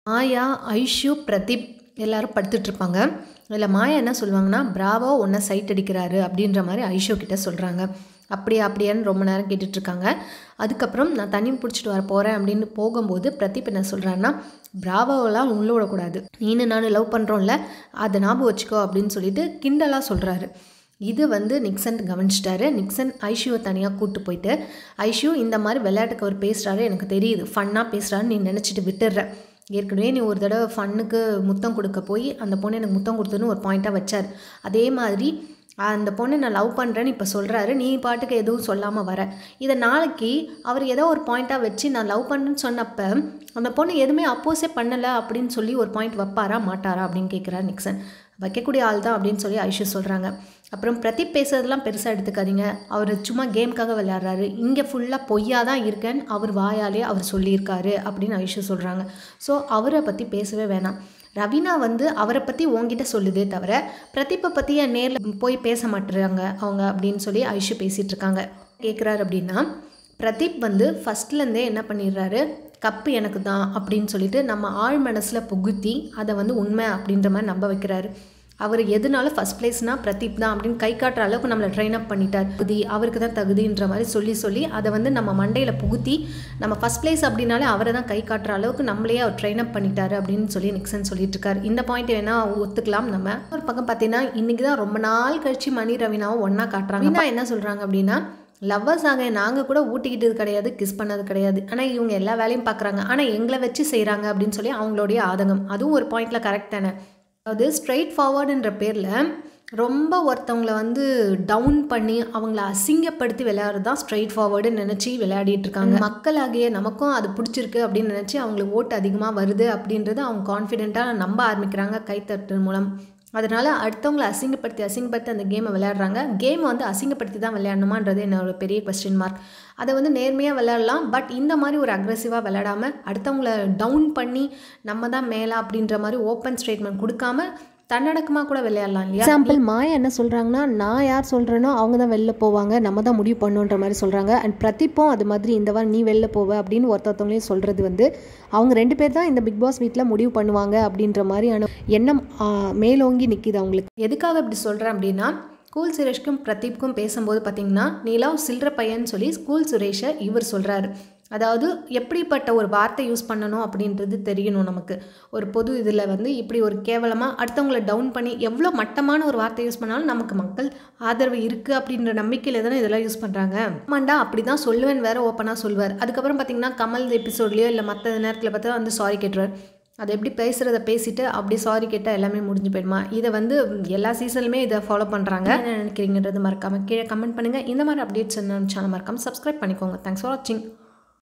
மாயா ஐஷு பிரதீப் எல்லாரும் படுத்துட்ருப்பாங்க இதில் மாயா என்ன சொல்லுவாங்கன்னா பிராவோ உன்னை சைட் அடிக்கிறாரு அப்படின்ற மாதிரி ஐஷு கிட்ட சொல்கிறாங்க அப்படியா அப்படியான்னு ரொம்ப நேரம் கேட்டுட்ருக்காங்க அதுக்கப்புறம் நான் தண்ணி பிடிச்சிட்டு வர போகிறேன் அப்படின்னு போகும்போது பிரதீப் என்ன சொல்கிறாருன்னா பிராவோவெல்லாம் உள்ள விடக்கூடாது நீனு நான் லவ் பண்ணுறோம்ல அதை ஞாபகம் வச்சுக்கோ அப்படின்னு சொல்லிட்டு கிண்டலாக சொல்கிறாரு இது வந்து நிக்சன் கவனிச்சிட்டாரு நிக்சன் ஐஷுவை தனியாக கூட்டு போயிட்டு ஐஷு இந்த மாதிரி விளையாட்டுக்கு அவர் பேசுகிறாரு எனக்கு தெரியுது ஃபன்னாக பேசுகிறாருன்னு நீ நினச்சிட்டு விட்டுடுற ஏற்கனவே நீ ஒரு தடவை ஃபன்னுக்கு முத்தம் கொடுக்க போய் அந்த பொண்ணு எனக்கு முத்தம் கொடுத்துன்னு ஒரு பாயிண்ட்டாக வச்சார் அதே மாதிரி அந்த பொண்ணை நான் லவ் பண்ணுறேன்னு இப்போ சொல்கிறாரு நீ பாட்டுக்கு எதுவும் சொல்லாமல் வர இதை நாளைக்கு அவர் ஏதோ ஒரு பாயிண்ட்டாக வச்சு நான் லவ் பண்ணுறேன்னு சொன்னப்போ அந்த பொண்ணு எதுவுமே அப்போஸே பண்ணலை அப்படின்னு சொல்லி ஒரு பாயிண்ட் வைப்பாரா மாட்டாரா அப்படின்னு கேட்குறாரு நிக்சன் வைக்கக்கூடிய ஆள் தான் அப்படின்னு சொல்லி ஐஷு சொல்கிறாங்க அப்புறம் பிரதீப் பேசுறதெல்லாம் பெருசாக எடுத்துக்காதீங்க அவர் சும்மா கேம்க்காக விளையாடுறாரு இங்கே ஃபுல்லாக பொய்யா தான் இருக்கேன்னு அவர் வாயாலே அவர் சொல்லியிருக்காரு அப்படின்னு ஐஷு சொல்கிறாங்க ஸோ அவரை பற்றி பேசவே வேணாம் ரவீனா வந்து அவரை பற்றி உங்ககிட்ட சொல்லுதே தவிர பிரதீப்பை பற்றி என் நேரில் போய் பேச மாட்டுறாங்க அவங்க அப்படின்னு சொல்லி ஐஷு பேசிகிட்டு இருக்காங்க கேட்குறாரு அப்படின்னா பிரதீப் வந்து ஃபஸ்ட்லேருந்தே என்ன பண்ணிடுறாரு கப்பு எனக்கு தான் அப்படின்னு சொல்லிட்டு நம்ம ஆழ் மனசில் புகுத்தி அதை வந்து உண்மை அப்படின்ற மாதிரி நம்ப வைக்கிறாரு அவர் எதுனாலும் ஃபஸ்ட் பிளேஸ்னா பிரதீப் தான் அப்படின்னு கை காட்டுற அளவுக்கு நம்மளை ட்ரெயின் அப் பண்ணிட்டார் தகுதி அவருக்கு தான் தகுதின்ற மாதிரி சொல்லி சொல்லி அதை வந்து நம்ம மண்டையில் புகுத்தி நம்ம ஃபஸ்ட் பிளேஸ் அப்படின்னாலே அவரை தான் கை காட்டுற அளவுக்கு நம்மளையே அவர் ட்ரெயின் அப் பண்ணிட்டாரு அப்படின்னு சொல்லி நிக்சன் சொல்லிட்டு இருக்காரு இந்த பாயிண்ட் வேணா ஒத்துக்கலாம் நம்ம ஒரு பக்கம் பார்த்தீங்கன்னா இன்னைக்கு தான் ரொம்ப நாள் கழிச்சு மணி ரவினாவும் ஒன்றா காட்டுறாங்க ரவீனா என்ன சொல்கிறாங்க அப்படின்னா லவ்வர்ஸ் ஆக நாங்கள் கூட ஊட்டிக்கிட்டது கிடையாது கிஸ் பண்ணது கிடையாது ஆனால் இவங்க எல்லா வேலையும் பார்க்குறாங்க ஆனால் எங்களை வச்சு செய்கிறாங்க அப்படின்னு சொல்லி அவங்களுடைய ஆதங்கம் அதுவும் ஒரு பாயிண்டில் கரெக்ட் தானே அதாவது ஸ்ட்ரைட் ஃபார்வர்டுன்ற பேரில் ரொம்ப ஒருத்தவங்களை வந்து டவுன் பண்ணி அவங்கள அசிங்கப்படுத்தி விளையாடுறது தான் ஸ்ட்ரைட் ஃபார்வர்டுன்னு நினச்சி விளையாடிட்டு இருக்காங்க மக்களாகிய நமக்கும் அது பிடிச்சிருக்கு அப்படின்னு நினச்சி அவங்களுக்கு ஓட்டு அதிகமாக வருது அப்படின்றது அவங்க கான்ஃபிடென்ட்டாக நம்ப ஆரம்பிக்கிறாங்க கைத்தட்டு மூலம் அதனால் அடுத்தவங்களை அசிங்கப்படுத்தி அசிங்கப்படுத்தி அந்த கேமை விளையாடுறாங்க கேமை வந்து அசிங்கப்படுத்தி தான் விளையாடணுமான்றது என்னோட பெரிய கொஸ்டின் மார்க் அதை வந்து நேர்மையாக விளையாடலாம் பட் இந்த மாதிரி ஒரு அக்ரெசிவாக விளையாடாமல் அடுத்தவங்கள டவுன் பண்ணி நம்ம தான் மேலே அப்படின்ற மாதிரி ஓப்பன் ஸ்டேட்மெண்ட் கொடுக்காம தன்னடக்கமாக கூட விளையாடலாம் இல்லையா எக்ஸாம்பிள் மாயா என்ன சொல்கிறாங்கன்னா நான் யார் சொல்கிறேனோ அவங்க தான் வெளில போவாங்க நம்ம தான் முடிவு பண்ணுன்ற மாதிரி சொல்கிறாங்க அண்ட் பிரதீப்பும் அது மாதிரி இந்த வாரம் நீ வெளில போவ அப்படின்னு ஒருத்தவங்களையும் சொல்கிறது வந்து அவங்க ரெண்டு பேர் தான் இந்த பிக் பாஸ் வீட்டில் முடிவு பண்ணுவாங்க அப்படின்ற மாதிரியான எண்ணம் ஆ, மேலோங்கி நிற்கிது அவங்களுக்கு எதுக்காக இப்படி சொல்கிறேன் அப்படின்னா ஸ்கூல் சுரேஷ்க்கும் பிரதீப்க்கும் பேசும்போது பார்த்தீங்கன்னா நீலாம் சில்லற பையன்னு சொல்லி ஸ்கூல் சுரேஷை இவர் சொல்கிறாரு அதாவது எப்படிப்பட்ட ஒரு வார்த்தை யூஸ் பண்ணணும் அப்படின்றது தெரியணும் நமக்கு ஒரு பொது இதில் வந்து இப்படி ஒரு கேவலமாக அடுத்தவங்கள டவுன் பண்ணி எவ்வளோ மட்டமான ஒரு வார்த்தை யூஸ் பண்ணாலும் நமக்கு மக்கள் ஆதரவு இருக்குது அப்படின்ற நம்பிக்கையில் தானே இதெல்லாம் யூஸ் பண்ணுறாங்க ஆமாண்டா அப்படி தான் சொல்லுவேன் வேற ஓப்பனாக சொல்வார் அதுக்கப்புறம் பார்த்தீங்கன்னா கமல் எபிசோட்லேயோ இல்லை மற்ற நேரத்தில் பார்த்தா வந்து சாரி கேட்டுருவார் அதை எப்படி பேசுகிறத பேசிட்டு அப்படி சாரி கேட்டால் எல்லாமே முடிஞ்சு போயிடுமா இதை வந்து எல்லா சீசன்லுமே இதை ஃபாலோ பண்ணுறாங்க என்ன நினைக்கிறீங்கன்றது மறக்காமல் கீழே கமெண்ட் பண்ணுங்கள் இந்த மாதிரி அப்டேட்ஸ் என்ன சேனல் மறக்காமல் சப்ஸ்கிரைப் பண்ணிக்கோங்க தேங்க்ஸ் ஃபார் வாட்சிங்